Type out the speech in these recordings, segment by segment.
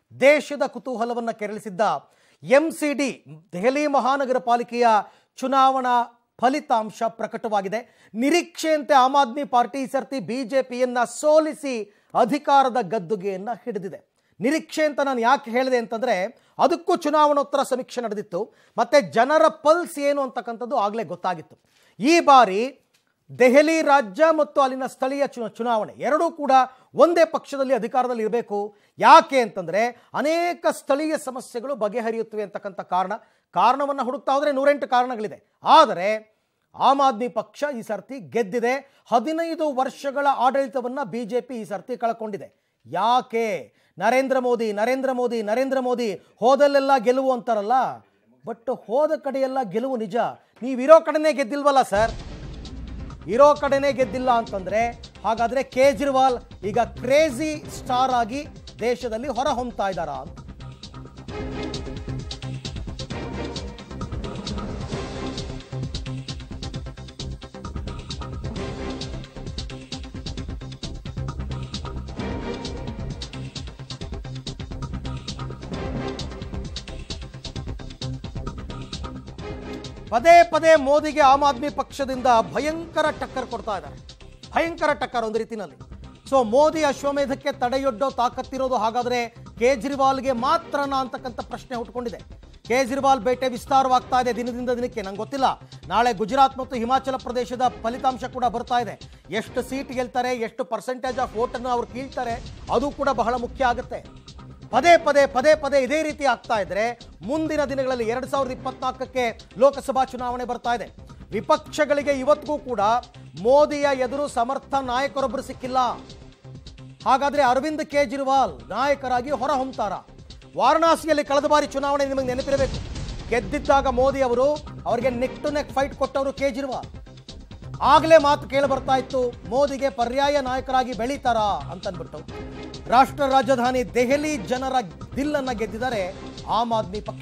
ದೇಶದ ಕುತೂಹಲವನ್ನು ಕೆರಳಿಸಿದ್ದ ಎಂ ಸಿ ಡಿ ದೆಹಲಿ ಮಹಾನಗರ ಪಾಲಿಕೆಯ ಚುನಾವಣಾ ಫಲಿತಾಂಶ ಪ್ರಕಟವಾಗಿದೆ ನಿರೀಕ್ಷೆಯಂತೆ ಆಮ್ ಆದ್ಮಿ ಪಾರ್ಟಿ ಈ ಸರ್ತಿ ಬಿಜೆಪಿಯನ್ನ ಸೋಲಿಸಿ ಅಧಿಕಾರದ ಗದ್ದುಗೆಯನ್ನ ಹಿಡಿದಿದೆ ನಿರೀಕ್ಷೆ ಅಂತ ನಾನು ಯಾಕೆ ಹೇಳಿದೆ ಅಂತಂದ್ರೆ ಅದಕ್ಕೂ ಚುನಾವಣೋತ್ತರ ಸಮೀಕ್ಷೆ ನಡೆದಿತ್ತು ಮತ್ತೆ ಜನರ ಪಲ್ಸ್ ಏನು ಅಂತಕ್ಕಂಥದ್ದು ಆಗಲೇ ಗೊತ್ತಾಗಿತ್ತು ಈ ಬಾರಿ ದೆಹಲಿ ರಾಜ್ಯ ಮತ್ತು ಅಲ್ಲಿನ ಸ್ಥಳೀಯ ಚು ಚುನಾವಣೆ ಎರಡೂ ಕೂಡ ಒಂದೇ ಪಕ್ಷದಲ್ಲಿ ಅಧಿಕಾರದಲ್ಲಿ ಇರಬೇಕು ಯಾಕೆ ಅಂತಂದರೆ ಅನೇಕ ಸ್ಥಳೀಯ ಸಮಸ್ಯೆಗಳು ಬಗೆಹರಿಯುತ್ತವೆ ಅಂತಕ್ಕಂಥ ಕಾರಣ ಕಾರಣವನ್ನು ಹುಡುಕ್ತಾ ಹೋದರೆ ನೂರೆಂಟು ಕಾರಣಗಳಿದೆ ಆದರೆ ಆಮ್ ಆದ್ಮಿ ಪಕ್ಷ ಈ ಸರ್ತಿ ಗೆದ್ದಿದೆ ಹದಿನೈದು ವರ್ಷಗಳ ಆಡಳಿತವನ್ನು ಬಿ ಜೆ ಪಿ ಈ ಸರ್ತಿ ಕಳ್ಕೊಂಡಿದೆ ಯಾಕೆ ನರೇಂದ್ರ ಮೋದಿ ನರೇಂದ್ರ ಮೋದಿ ನರೇಂದ್ರ ಮೋದಿ ಹೋದಲ್ಲೆಲ್ಲ ಗೆಲುವು ಅಂತಾರಲ್ಲ ಬಟ್ ಹೋದ ಕಡೆಯೆಲ್ಲ ಗೆಲುವು ನಿಜ ನೀವಿರೋ ಕಡೆನೇ ಗೆದ್ದಿಲ್ವಲ್ಲ ಸರ್ ಇರೋ ಕಡೆನೇ ಗೆದ್ದಿಲ್ಲ ಅಂತಂದ್ರೆ ಹಾಗಾದ್ರೆ ಕೇಜ್ರಿವಾಲ್ ಈಗ ಕ್ರೇಜಿ ಸ್ಟಾರ್ ಆಗಿ ದೇಶದಲ್ಲಿ ಹೊರ ಹೊಮ್ತಾ ಇದ್ದಾರಾ ಅಂತ ಪದೇ ಪದೇ ಮೋದಿಗೆ ಆಮ್ ಆದ್ಮಿ ಪಕ್ಷದಿಂದ ಭಯಂಕರ ಟಕ್ಕರ್ ಕೊಡ್ತಾ ಇದ್ದಾರೆ ಭಯಂಕರ ಟಕ್ಕರ್ ಒಂದು ರೀತಿನಲ್ಲಿ ಸೊ ಮೋದಿ ಅಶ್ವಮೇಧಕ್ಕೆ ತಡೆಯೊಡ್ಡೋ ತಾಕತ್ತಿರೋದು ಹಾಗಾದ್ರೆ ಕೇಜ್ರಿವಾಲ್ಗೆ ಮಾತ್ರನಾ ಅಂತಕ್ಕಂಥ ಪ್ರಶ್ನೆ ಹುಟ್ಕೊಂಡಿದೆ ಕೇಜ್ರಿವಾಲ್ ಬೇಟೆ ವಿಸ್ತಾರವಾಗ್ತಾ ಇದೆ ದಿನದಿಂದ ದಿನಕ್ಕೆ ನಂಗೆ ಗೊತ್ತಿಲ್ಲ ನಾಳೆ ಗುಜರಾತ್ ಮತ್ತು ಹಿಮಾಚಲ ಪ್ರದೇಶದ ಫಲಿತಾಂಶ ಕೂಡ ಬರ್ತಾ ಇದೆ ಎಷ್ಟು ಸೀಟ್ ಗೆಲ್ತಾರೆ ಎಷ್ಟು ಪರ್ಸೆಂಟೇಜ್ ಆಫ್ ವೋಟನ್ನು ಅವ್ರು ಕೀಳ್ತಾರೆ ಅದು ಕೂಡ ಬಹಳ ಮುಖ್ಯ ಆಗುತ್ತೆ ಪದೇ ಪದೇ ಪದೇ ಪದೇ ಇದೇ ರೀತಿ ಆಗ್ತಾ ಇದ್ರೆ ಮುಂದಿನ ದಿನಗಳಲ್ಲಿ ಎರಡ್ ಸಾವಿರದ ಇಪ್ಪತ್ನಾಲ್ಕಕ್ಕೆ ಲೋಕಸಭಾ ಚುನಾವಣೆ ಬರ್ತಾ ಇದೆ ವಿಪಕ್ಷಗಳಿಗೆ ಇವತ್ತಿಗೂ ಕೂಡ ಮೋದಿಯ ಎದುರು ಸಮರ್ಥ ನಾಯಕರೊಬ್ಬರು ಸಿಕ್ಕಿಲ್ಲ ಹಾಗಾದ್ರೆ ಅರವಿಂದ್ ಕೇಜ್ರಿವಾಲ್ ನಾಯಕರಾಗಿ ಹೊರ ಹೊಮ್ತಾರ ವಾರಣಾಸಿಯಲ್ಲಿ ಕಳೆದ ಬಾರಿ ಚುನಾವಣೆ ನಿಮಗೆ ನೆನಪಿರಬೇಕು ಗೆದ್ದಿದ್ದಾಗ ಮೋದಿ ಅವರು ಅವರಿಗೆ ನೆಕ್ ಟು ನೆಕ್ ಫೈಟ್ ಕೊಟ್ಟವರು ಕೇಜ್ರಿವಾಲ್ ಆಗಲೇ ಮಾತು ಕೇಳಿ ಬರ್ತಾ ಇತ್ತು ಮೋದಿಗೆ ಪರ್ಯಾಯ ನಾಯಕರಾಗಿ ಬೆಳೀತಾರಾ ಅಂತನ್ಬಿಟ್ಟು ರಾಷ್ಟ್ರ ರಾಜಧಾನಿ ದೆಹಲಿ ಜನರ ದಿಲ್ಲನ್ನ ಗೆದ್ದಿದ್ದಾರೆ ಆಮ್ ಆದ್ಮಿ ಪಕ್ಷ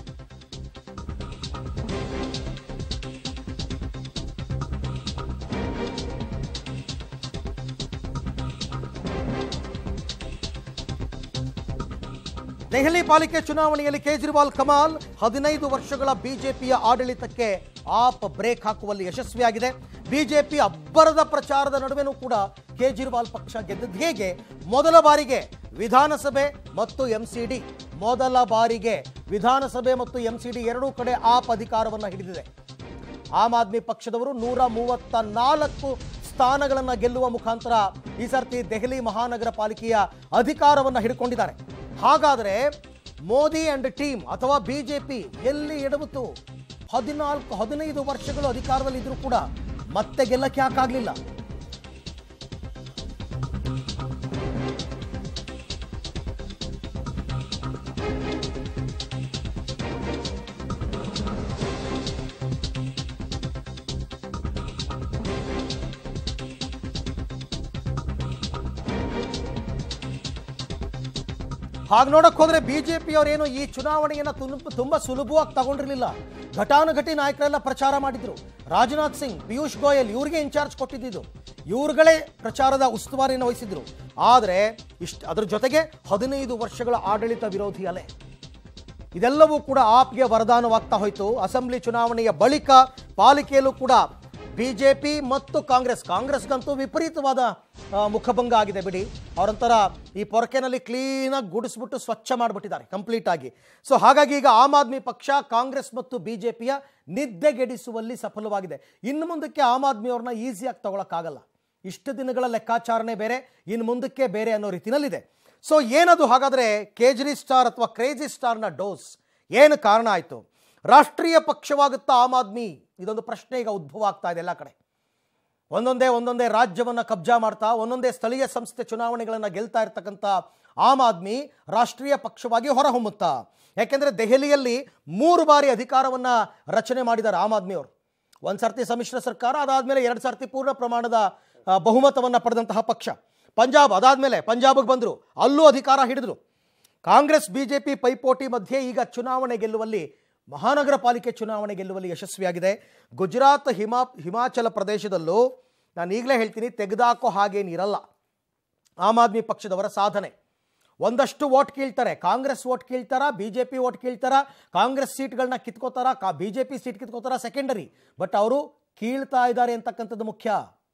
ದೆಹಲಿ ಪಾಲಿಕೆ ಚುನಾವಣೆಯಲ್ಲಿ ಕೇಜ್ರಿವಾಲ್ ಕಮಾಲ್ ಹದಿನೈದು ವರ್ಷಗಳ ಬಿಜೆಪಿಯ ಆಡಳಿತಕ್ಕೆ ಆಪ್ ಬ್ರೇಕ್ ಹಾಕುವಲ್ಲಿ ಯಶಸ್ವಿಯಾಗಿದೆ ಬಿಜೆಪಿ ಅಬ್ಬರದ ಪ್ರಚಾರದ ನಡುವೆನೂ ಕೂಡ ಕೇಜ್ರಿವಾಲ್ ಪಕ್ಷ ಗೆದ್ದದ್ದು ಹೇಗೆ ಮೊದಲ ಬಾರಿಗೆ ವಿಧಾನಸಭೆ ಮತ್ತು ಎಂಸಿಡಿ ಮೊದಲ ಬಾರಿಗೆ ವಿಧಾನಸಭೆ ಮತ್ತು ಎಂಸಿಡಿ ಎರಡೂ ಕಡೆ ಆಪ್ ಅಧಿಕಾರವನ್ನು ಹಿಡಿದಿದೆ ಆಮ್ ಆದ್ಮಿ ಪಕ್ಷದವರು ನೂರ ಮೂವತ್ತ ನಾಲ್ಕು ಸ್ಥಾನಗಳನ್ನು ಗೆಲ್ಲುವ ಮುಖಾಂತರ ಈ ಸರ್ತಿ ದೆಹಲಿ ಮಹಾನಗರ ಪಾಲಿಕೆಯ ಅಧಿಕಾರವನ್ನು ಹಿಡ್ಕೊಂಡಿದ್ದಾರೆ ಹಾಗಾದರೆ ಮೋದಿ ಅಂಡ್ ಟೀಮ್ ಅಥವಾ ಬಿಜೆಪಿ ಎಲ್ಲಿ ಎಡವಿತು ಹದಿನಾಲ್ಕು ಹದಿನೈದು ವರ್ಷಗಳು ಅಧಿಕಾರದಲ್ಲಿ ಇದ್ರೂ ಕೂಡ ಮತ್ತೆ ಗೆಲ್ಲಕ್ಕೆ ಯಾಕಾಗ್ಲಿಲ್ಲ ಹಾಗೆ ನೋಡಕ್ ಹೋದ್ರೆ ಬಿಜೆಪಿ ಅವರೇನು ಈ ಚುನಾವಣೆಯನ್ನ ತುಂಬ ತುಂಬಾ ಸುಲಭವಾಗಿ ತಗೊಂಡಿರಲಿಲ್ಲ ಘಟಾನುಘಟಿ ನಾಯಕರೆಲ್ಲ ಪ್ರಚಾರ ಮಾಡಿದ್ರು ರಾಜನಾಥ್ ಸಿಂಗ್ ಪಿಯೂಷ್ ಗೋಯಲ್ ಇವ್ರಿಗೆ ಇನ್ಚಾರ್ಜ್ ಕೊಟ್ಟಿದ್ದು ಇವ್ರುಗಳೇ ಪ್ರಚಾರದ ಉಸ್ತುವಾರಿಯನ್ನು ವಹಿಸಿದ್ರು ಆದರೆ ಇಷ್ಟ ಅದ್ರ ಜೊತೆಗೆ ಹದಿನೈದು ವರ್ಷಗಳ ಆಡಳಿತ ವಿರೋಧಿ ಅಲೆ ಇದೆಲ್ಲವೂ ಕೂಡ ಆಪ್ಗೆ ವರದಾನವಾಗ್ತಾ ಹೋಯಿತು ಅಸೆಂಬ್ಲಿ ಚುನಾವಣೆಯ ಬಳಿಕ ಪಾಲಿಕೆಯಲ್ಲೂ ಕೂಡ ಬಿಜೆಪಿ ಮತ್ತು ಕಾಂಗ್ರೆಸ್ ಕಾಂಗ್ರೆಸ್ಗಂತೂ ವಿಪರೀತವಾದ ಆ, ಮುಖಭಂಗ ಆಗಿದೆ ಬಿಡಿ ಅವರೊಂಥರ ಈ ಪೊರಕೆನಲ್ಲಿ ಕ್ಲೀನಾಗಿ ಗುಡಿಸ್ಬಿಟ್ಟು ಸ್ವಚ್ಛ ಮಾಡಿಬಿಟ್ಟಿದ್ದಾರೆ ಕಂಪ್ಲೀಟ್ ಆಗಿ ಸೊ ಹಾಗಾಗಿ ಈಗ ಆಮ್ ಆದ್ಮಿ ಪಕ್ಷ ಕಾಂಗ್ರೆಸ್ ಮತ್ತು ಬಿಜೆಪಿಯ ನಿದ್ದೆಗೆಡಿಸುವಲ್ಲಿ ಸಫಲವಾಗಿದೆ ಇನ್ನು ಮುಂದಕ್ಕೆ ಆಮ್ ಆದ್ಮಿ ಅವ್ರನ್ನ ಈಸಿಯಾಗಿ ತಗೊಳಕ್ಕಾಗಲ್ಲ ಇಷ್ಟು ದಿನಗಳ ಲೆಕ್ಕಾಚಾರಣೆ ಬೇರೆ ಇನ್ನು ಮುಂದಕ್ಕೆ ಬೇರೆ ಅನ್ನೋ ರೀತಿನಲ್ಲಿದೆ ಸೊ ಏನದು ಹಾಗಾದರೆ ಕೇಜ್ರಿ ಸ್ಟಾರ್ ಅಥವಾ ಕ್ರೇಜಿ ಸ್ಟಾರ್ನ ಡೋಸ್ ಏನು ಕಾರಣ ಆಯಿತು ರಾಷ್ಟ್ರೀಯ ಪಕ್ಷವಾಗುತ್ತಾ ಆಮ್ ಆದ್ಮಿ ಇದೊಂದು ಪ್ರಶ್ನೆ ಈಗ ಉದ್ಭವ ಆಗ್ತಾ ಇದೆ ಎಲ್ಲ ಕಡೆ ಒಂದೊಂದೇ ಒಂದೊಂದೇ ರಾಜ್ಯವನ್ನು ಕಬ್ಜಾ ಮಾಡ್ತಾ ಒಂದೊಂದೇ ಸ್ಥಳೀಯ ಸಂಸ್ಥೆ ಚುನಾವಣೆಗಳನ್ನು ಗೆಲ್ತಾ ಇರ್ತಕ್ಕಂಥ ಆಮ್ ಆದ್ಮಿ ರಾಷ್ಟ್ರೀಯ ಪಕ್ಷವಾಗಿ ಹೊರಹೊಮ್ಮುತ್ತಾ ಯಾಕೆಂದರೆ ದೆಹಲಿಯಲ್ಲಿ ಮೂರು ಬಾರಿ ಅಧಿಕಾರವನ್ನು ರಚನೆ ಮಾಡಿದ್ದಾರೆ ಆಮ್ ಆದ್ಮಿ ಅವರು ಒಂದು ಸರ್ತಿ ಸಮ್ಮಿಶ್ರ ಸರ್ಕಾರ ಅದಾದಮೇಲೆ ಎರಡು ಸರ್ತಿ ಪೂರ್ಣ ಪ್ರಮಾಣದ ಆ, ಬಹುಮತವನ್ನು ಪಡೆದಂತಹ ಪಕ್ಷ ಪಂಜಾಬ್ ಅದಾದಮೇಲೆ ಪಂಜಾಬ್ಗೆ ಬಂದರು ಅಲ್ಲೂ ಅಧಿಕಾರ ಹಿಡಿದ್ರು ಕಾಂಗ್ರೆಸ್ ಬಿಜೆಪಿ ಪೈಪೋಟಿ ಮಧ್ಯೆ ಈಗ ಚುನಾವಣೆ ಗೆಲ್ಲುವಲ್ಲಿ ಮಹಾನಗರ ಪಾಲಿಕೆ ಚುನಾವಣೆ ಗೆಲ್ಲುವಲ್ಲಿ ಯಶಸ್ವಿಯಾಗಿದೆ ಗುಜರಾತ್ ಹಿಮಾ ಹಿಮಾಚಲ ಪ್ರದೇಶದಲ್ಲೂ ನಾನು ಈಗಲೇ ಹೇಳ್ತೀನಿ ತೆಗೆದಾಕೋ ಹಾಗೇನಿರಲ್ಲ ಆಮ್ ಆದ್ಮಿ ಪಕ್ಷದವರ ಸಾಧನೆ ಒಂದಷ್ಟು ವೋಟ್ ಕೀಳ್ತಾರೆ ಕಾಂಗ್ರೆಸ್ ವೋಟ್ ಕೀಳ್ತಾರ ಬಿ ಜೆ ಪಿ ವೋಟ್ ಕೀಳ್ತಾರ ಕಾಂಗ್ರೆಸ್ ಸೀಟ್ಗಳನ್ನ ಕಿತ್ಕೋತಾರ ಕಾ ಬಿ ಜೆ ಪಿ ಸೀಟ್ ಕಿತ್ಕೋತಾರ ಸೆಕೆಂಡರಿ ಬಟ್ ಅವರು ಕೀಳ್ತಾ ಇದ್ದಾರೆ ಅಂತಕ್ಕಂಥದ್ದು ಮುಖ್ಯ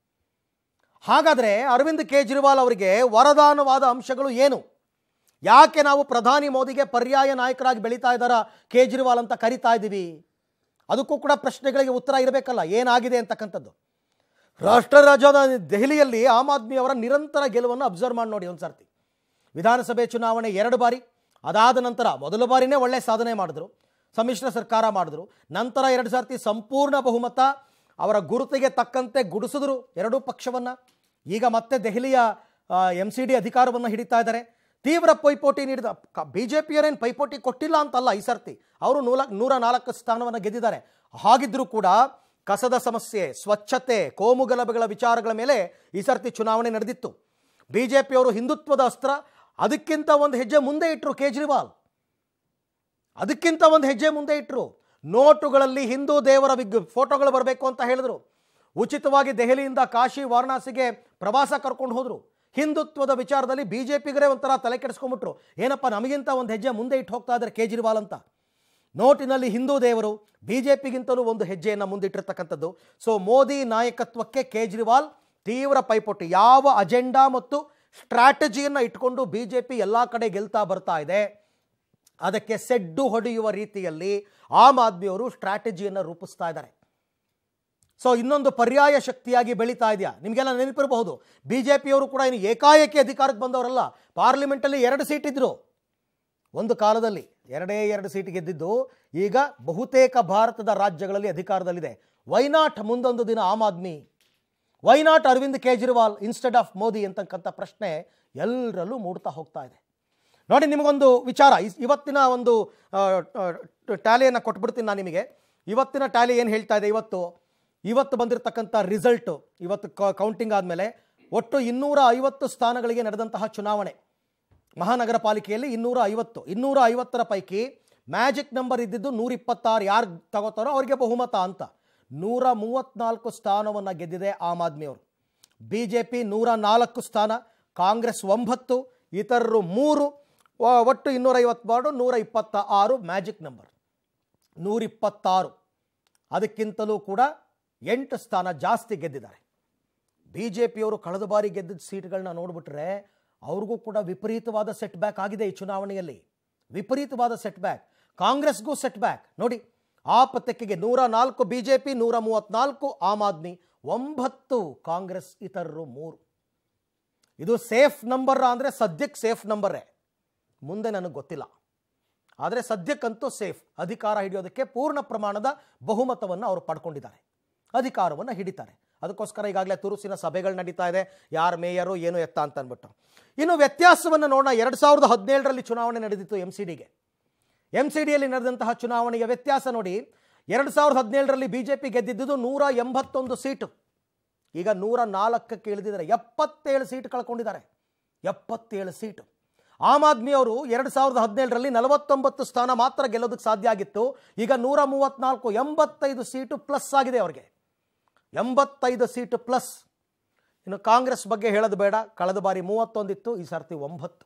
ಹಾಗಾದರೆ ಅರವಿಂದ್ ಕೇಜ್ರಿವಾಲ್ ಅವರಿಗೆ ವರದಾನವಾದ ಅಂಶಗಳು ಏನು ಯಾಕೆ ನಾವು ಪ್ರಧಾನಿ ಮೋದಿಗೆ ಪರ್ಯಾಯ ನಾಯಕರಾಗಿ ಬೆಳೀತಾ ಇದ್ದಾರ ಕೇಜ್ರಿವಾಲ್ ಅಂತ ಕರಿತಾ ಇದ್ದೀವಿ ಅದಕ್ಕೂ ಕೂಡ ಪ್ರಶ್ನೆಗಳಿಗೆ ಉತ್ತರ ಇರಬೇಕಲ್ಲ ಏನಾಗಿದೆ ಅಂತಕ್ಕಂಥದ್ದು ರಾಷ್ಟ್ರ ರಾಜಧಾನಿ ದೆಹಲಿಯಲ್ಲಿ ಆಮ್ ಆದ್ಮಿ ಅವರ ನಿರಂತರ ಗೆಲುವನ್ನು ಅಬ್ಸರ್ವ್ ಮಾಡಿ ನೋಡಿ ಒಂದು ಸರ್ತಿ ವಿಧಾನಸಭೆ ಚುನಾವಣೆ ಎರಡು ಬಾರಿ ಅದಾದ ನಂತರ ಮೊದಲ ಬಾರಿನೇ ಒಳ್ಳೆ ಸಾಧನೆ ಮಾಡಿದ್ರು ಸಮ್ಮಿಶ್ರ ಸರ್ಕಾರ ಮಾಡಿದ್ರು ನಂತರ ಎರಡು ಸರ್ತಿ ಸಂಪೂರ್ಣ ಬಹುಮತ ಅವರ ಗುರುತಿಗೆ ತಕ್ಕಂತೆ ಗುಡಿಸಿದ್ರು ಎರಡೂ ಪಕ್ಷವನ್ನು ಈಗ ಮತ್ತೆ ದೆಹಲಿಯ ಎಮ್ ಸಿ ಡಿ ಅಧಿಕಾರವನ್ನು ಹಿಡಿತಾ ಇದ್ದಾರೆ ತೀವ್ರ ಪೈಪೋಟಿ ನೀಡಿದ ಬಿ ಜೆ ಪಿಯವರೇನು ಪೈಪೋಟಿ ಕೊಟ್ಟಿಲ್ಲ ಅಂತಲ್ಲ ಈ ಸರ್ತಿ ಅವರು ನೂಲ ನೂರ ನಾಲ್ಕು ಸ್ಥಾನವನ್ನು ಗೆದ್ದಿದ್ದಾರೆ ಹಾಗಿದ್ರೂ ಕೂಡ ಕಸದ ಸಮಸ್ಯೆ ಸ್ವಚ್ಛತೆ ಕೋಮುಗಲಭೆಗಳ ವಿಚಾರಗಳ ಮೇಲೆ ಈ ಸರ್ತಿ ಚುನಾವಣೆ ನಡೆದಿತ್ತು ಬಿ ಜೆ ಪಿಯವರು ಹಿಂದುತ್ವದ ಅಸ್ತ್ರ ಅದಕ್ಕಿಂತ ಒಂದು ಹೆಜ್ಜೆ ಮುಂದೆ ಇಟ್ಟರು ಕೇಜ್ರಿವಾಲ್ ಅದಕ್ಕಿಂತ ಒಂದು ಹೆಜ್ಜೆ ಮುಂದೆ ಇಟ್ಟರು ನೋಟುಗಳಲ್ಲಿ ಹಿಂದೂ ದೇವರ ವಿಗ್ ಫೋಟೋಗಳು ಬರಬೇಕು ಅಂತ ಹೇಳಿದ್ರು ಉಚಿತವಾಗಿ ದೆಹಲಿಯಿಂದ ಕಾಶಿ ವಾರಣಾಸಿಗೆ ಪ್ರವಾಸ ಕರ್ಕೊಂಡು ಹೋದರು ಹಿಂದುತ್ವದ ವಿಚಾರದಲ್ಲಿ ಬಿ ಜೆ ಪಿಗರೇ ಒಂಥರ ತಲೆ ಕೆಡಿಸ್ಕೊಂಡ್ಬಿಟ್ರು ಏನಪ್ಪ ನಮಗಿಂತ ಒಂದು ಹೆಜ್ಜೆ ಮುಂದೆ ಇಟ್ಟು ಹೋಗ್ತಾ ಇದ್ದಾರೆ ಕೇಜ್ರಿವಾಲ್ ಅಂತ ನೋಟಿನಲ್ಲಿ ಹಿಂದೂ ದೇವರು ಬಿ ಜೆ ಪಿಗಿಂತಲೂ ಒಂದು ಹೆಜ್ಜೆಯನ್ನು ಮುಂದಿಟ್ಟಿರ್ತಕ್ಕಂಥದ್ದು ಸೊ ಮೋದಿ ನಾಯಕತ್ವಕ್ಕೆ ಕೇಜ್ರಿವಾಲ್ ತೀವ್ರ ಪೈಪೋಟಿ ಯಾವ ಅಜೆಂಡಾ ಮತ್ತು ಸ್ಟ್ರಾಟಜಿಯನ್ನು ಇಟ್ಕೊಂಡು ಬಿ ಜೆ ಪಿ ಎಲ್ಲ ಕಡೆ ಗೆಲ್ತಾ ಬರ್ತಾ ಇದೆ ಅದಕ್ಕೆ ಸೆಡ್ಡು ಹೊಡೆಯುವ ರೀತಿಯಲ್ಲಿ ಆಮ್ ಆದ್ಮಿಯವರು ಸ್ಟ್ರಾಟಜಿಯನ್ನು ರೂಪಿಸ್ತಾ ಇದ್ದಾರೆ ಸೊ ಇನ್ನೊಂದು ಪರ್ಯಾಯ ಶಕ್ತಿಯಾಗಿ ಬೆಳೀತಾ ಇದೆಯಾ ನಿಮಗೆಲ್ಲ ನೆನಪಿರಬಹುದು ಬಿ ಜೆ ಪಿಯವರು ಕೂಡ ಇನ್ನು ಏಕಾಏಕಿ ಅಧಿಕಾರಕ್ಕೆ ಬಂದವರಲ್ಲ ಪಾರ್ಲಿಮೆಂಟಲ್ಲಿ ಎರಡು ಸೀಟ್ ಇದ್ದರು ಒಂದು ಕಾಲದಲ್ಲಿ ಎರಡೇ ಎರಡು ಸೀಟ್ ಗೆದ್ದಿದ್ದು ಈಗ ಬಹುತೇಕ ಭಾರತದ ರಾಜ್ಯಗಳಲ್ಲಿ ಅಧಿಕಾರದಲ್ಲಿದೆ ವೈನಾಟ್ ಮುಂದೊಂದು ದಿನ Aam Aadmi why not Arvind Kejriwal instead of Modi ಅಂತಕ್ಕಂಥ ಪ್ರಶ್ನೆ ಎಲ್ಲರಲ್ಲೂ ಮೂಡ್ತಾ ಹೋಗ್ತಾ ಇದೆ ನೋಡಿ ನಿಮಗೊಂದು ವಿಚಾರ ಇಸ್- ಇವತ್ತಿನ ಒಂದು ಟ್ಯಾಲಿಯನ್ನು ಕೊಟ್ಬಿಡ್ತೀನಿ ನಾನು ನಿಮಗೆ ಇವತ್ತಿನ ಟ್ಯಾಲಿ ಏನು ಹೇಳ್ತಾ ಇದೆ ಇವತ್ತು ಇವತ್ತು ಬಂದಿರತಕ್ಕಂಥ ರಿಸಲ್ಟು ಇವತ್ತು ಕೌಂಟಿಂಗ್ ಆದಮೇಲೆ ಒಟ್ಟು ಇನ್ನೂರ ಐವತ್ತು ಸ್ಥಾನಗಳಿಗೆ ನಡೆದಂತಹ ಚುನಾವಣೆ ಮಹಾನಗರ ಪಾಲಿಕೆಯಲ್ಲಿ ಇನ್ನೂರ ಐವತ್ತು ಇನ್ನೂರ ಐವತ್ತರ ಪೈಕಿ ಮ್ಯಾಜಿಕ್ ನಂಬರ್ ಇದ್ದಿದ್ದು ನೂರ ಇಪ್ಪತ್ತಾರು ಯಾರು ತಗೋತಾರೋ ಅವರಿಗೆ ಬಹುಮತ ಅಂತ ನೂರ ಮೂವತ್ತ್ನಾಲ್ಕು ಸ್ಥಾನವನ್ನು ಗೆದ್ದಿದೆ ಆಮ್ ಆದ್ಮಿಯವರು ಬಿ ಜೆ ಪಿ ನೂರ ನಾಲ್ಕು ಸ್ಥಾನ ಕಾಂಗ್ರೆಸ್ ಒಂಬತ್ತು ಇತರರು ಮೂರು ಒ- ಒಟ್ಟು ಇನ್ನೂರೈವತ್ತು ಬಾರ್ಡು ನೂರ ಇಪ್ಪತ್ತ ಆರು ಮ್ಯಾಜಿಕ್ ನಂಬರ್ ನೂರಿಪ್ಪತ್ತಾರು ಅದಕ್ಕಿಂತಲೂ ಕೂಡ ಎಂಟು ಸ್ಥಾನ ಜಾಸ್ತಿ ಗೆದ್ದಿದ್ದಾರೆ ಬಿ ಜೆ ಪಿಯವರು ಕಳೆದ ಬಾರಿ ಗೆದ್ದಿದ್ದ ಸೀಟ್ಗಳನ್ನ ನೋಡಿಬಿಟ್ರೆ ಅವ್ರಿಗೂ ಕೂಡ ವಿಪರೀತವಾದ ಸೆಟ್ ಬ್ಯಾಕ್ ಆಗಿದೆ ಈ ಚುನಾವಣೆಯಲ್ಲಿ ವಿಪರೀತವಾದ ಸೆಟ್ ಬ್ಯಾಕ್ ಕಾಂಗ್ರೆಸ್ಗೂ ಸೆಟ್ ಬ್ಯಾಕ್ ನೋಡಿ ಆ ಪತ್ರಿಕೆಗೆ ನೂರ ನಾಲ್ಕು ಬಿ ಜೆ ಪಿ ನೂರ ಮೂವತ್ತ್ನಾಲ್ಕು ಆಮ್ ಆದ್ಮಿ ಒಂಬತ್ತು ಕಾಂಗ್ರೆಸ್ ಇತರರು ಮೂರು ಇದು ಸೇಫ್ ನಂಬರ್ ಅಂದರೆ ಸದ್ಯಕ್ಕೆ ಸೇಫ್ ನಂಬರೇ ಮುಂದೆ ನನಗೆ ಗೊತ್ತಿಲ್ಲ ಆದರೆ ಸದ್ಯಕ್ಕಂತೂ ಸೇಫ್ ಅಧಿಕಾರ ಹಿಡಿಯೋದಕ್ಕೆ ಪೂರ್ಣ ಪ್ರಮಾಣದ ಬಹುಮತವನ್ನು ಅವರು ಪಡ್ಕೊಂಡಿದ್ದಾರೆ ಅಧಿಕಾರವನ್ನು ಹಿಡಿತಾರೆ ಅದಕ್ಕೋಸ್ಕರ ಈಗಾಗಲೇ ತುರುಸಿನ ಸಭೆಗಳು ನಡೀತಾ ಇದೆ ಯಾರು ಮೇಯರು ಏನು ಎತ್ತ ಅಂತ ಅಂದ್ಬಿಟ್ಟು ಇನ್ನು ವ್ಯತ್ಯಾಸವನ್ನು ನೋಡೋಣ ಎರಡು ಸಾವಿರದ ಹದಿನೇಳರಲ್ಲಿ ಚುನಾವಣೆ ನಡೆದಿತ್ತು ಎಮ್ ಸಿ ಡಿಗೆ ಎಮ್ ಸಿ ಡಿಯಲ್ಲಿ ನಡೆದಂತಹ ಚುನಾವಣೆಯ ವ್ಯತ್ಯಾಸ ನೋಡಿ ಎರಡು ಸಾವಿರದ ಹದಿನೇಳರಲ್ಲಿ ಬಿ ಜೆ ಪಿ ಗೆದ್ದಿದ್ದುದು ನೂರ ಎಂಬತ್ತೊಂದು ಸೀಟು ಈಗ ನೂರ ನಾಲ್ಕಕ್ಕೆ ಇಳಿದಿದ್ದಾರೆ ಎಪ್ಪತ್ತೇಳು ಸೀಟ್ ಕಳ್ಕೊಂಡಿದ್ದಾರೆ ಎಪ್ಪತ್ತೇಳು ಸೀಟು ಆಮ್ ಆದ್ಮಿ ಅವರು ಎರಡು ಸಾವಿರದ ಹದಿನೇಳರಲ್ಲಿ ನಲವತ್ತೊಂಬತ್ತು ಸ್ಥಾನ ಮಾತ್ರ ಗೆಲ್ಲೋದಕ್ಕೆ ಸಾಧ್ಯ ಆಗಿತ್ತು ಈಗ ನೂರ ಮೂವತ್ತ್ನಾಲ್ಕು ಎಂಬತ್ತೈದು ಸೀಟು ಪ್ಲಸ್ ಆಗಿದೆ ಅವ್ರಿಗೆ ಎಂಬತ್ತೈದು ಸೀಟು ಪ್ಲಸ್ ಇನ್ನು ಕಾಂಗ್ರೆಸ್ ಬಗ್ಗೆ ಹೇಳೋದು ಬೇಡ ಕಳೆದ ಬಾರಿ ಮೂವತ್ತೊಂದಿತ್ತು ಈ ಸರ್ತಿ ಒಂಬತ್ತು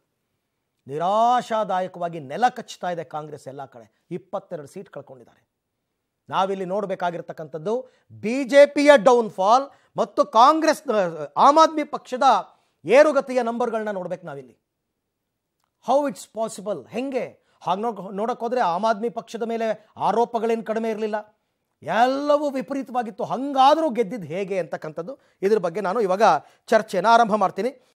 ನಿರಾಶಾದಾಯಕವಾಗಿ ನೆಲ ಕಚ್ಚುತ್ತಾ ಇದೆ ಕಾಂಗ್ರೆಸ್ ಎಲ್ಲ ಕಡೆ ಇಪ್ಪತ್ತೆರಡು ಸೀಟ್ ಕಳ್ಕೊಂಡಿದ್ದಾರೆ ನಾವಿಲ್ಲಿ ನೋಡಬೇಕಾಗಿರ್ತಕ್ಕಂಥದ್ದು ಬಿ ಜೆ ಪಿಯ ಡೌನ್ಫಾಲ್ ಮತ್ತು ಕಾಂಗ್ರೆಸ್ ಆಮ್ ಆದ್ಮಿ ಪಕ್ಷದ ಏರುಗತಿಯ ನಂಬರ್ಗಳನ್ನ ನೋಡ್ಬೇಕು ನಾವಿಲ್ಲಿ ಹೌ ಇಟ್ಸ್ ಪಾಸಿಬಲ್ ಹೆಂಗೆ ಹಾಗೆ ನೋಡ್ ನೋಡೋಕೆ ಹೋದರೆ ಆಮ್ ಆದ್ಮಿ ಪಕ್ಷದ ಮೇಲೆ ಆರೋಪಗಳೇನು ಕಡಿಮೆ ಇರಲಿಲ್ಲ ಎಲ್ಲವೂ ವಿಪರೀತವಾಗಿತ್ತು ಹಂಗಾದರೂ ಗೆದ್ದಿದ್ದು ಹೇಗೆ ಅಂತಕ್ಕಂಥದ್ದು ಇದ್ರ ಬಗ್ಗೆ ನಾನು ಇವಾಗ ಚರ್ಚೆನ ಆರಂಭ ಮಾಡ್ತೀನಿ